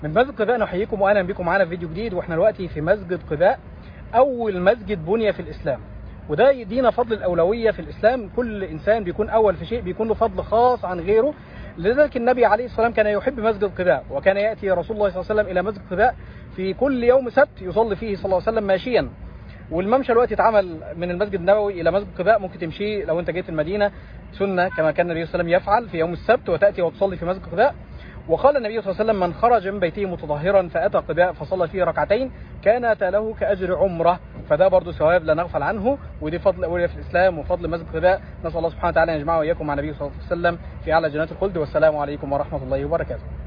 من مسجد قباء نحييكم واهلا بكم معانا في فيديو جديد واحنا دلوقتي في مسجد قباء اول مسجد بني في الاسلام وده يدينا فضل الاولويه في الاسلام كل انسان بيكون اول في شيء بيكون له فضل خاص عن غيره لذلك النبي عليه الصلاه والسلام كان يحب مسجد قباء وكان ياتي رسول الله صلى الله عليه وسلم الى مسجد قباء في كل يوم سبت يصلي فيه صلى الله عليه وسلم ماشيا والممشى الوقت اتعمل من المسجد النبوي الى مسجد قباء ممكن تمشي لو انت جيت المدينه سنه كما كان النبي صلى الله عليه وسلم يفعل في يوم السبت وتاتي وتصلي في مسجد قباء وقال النبي صلى الله عليه وسلم من خرج من بيته متطهرا فاتى قباء فصلى فيه ركعتين كانت له كاجر عمره فده برضه ثواب لا نغفل عنه ودي فضل اولياء في الاسلام وفضل مسجد قباء نسال الله سبحانه وتعالى ان يجمعه واياكم مع النبي صلى الله عليه وسلم في اعلى جنات الخلد والسلام عليكم ورحمه الله وبركاته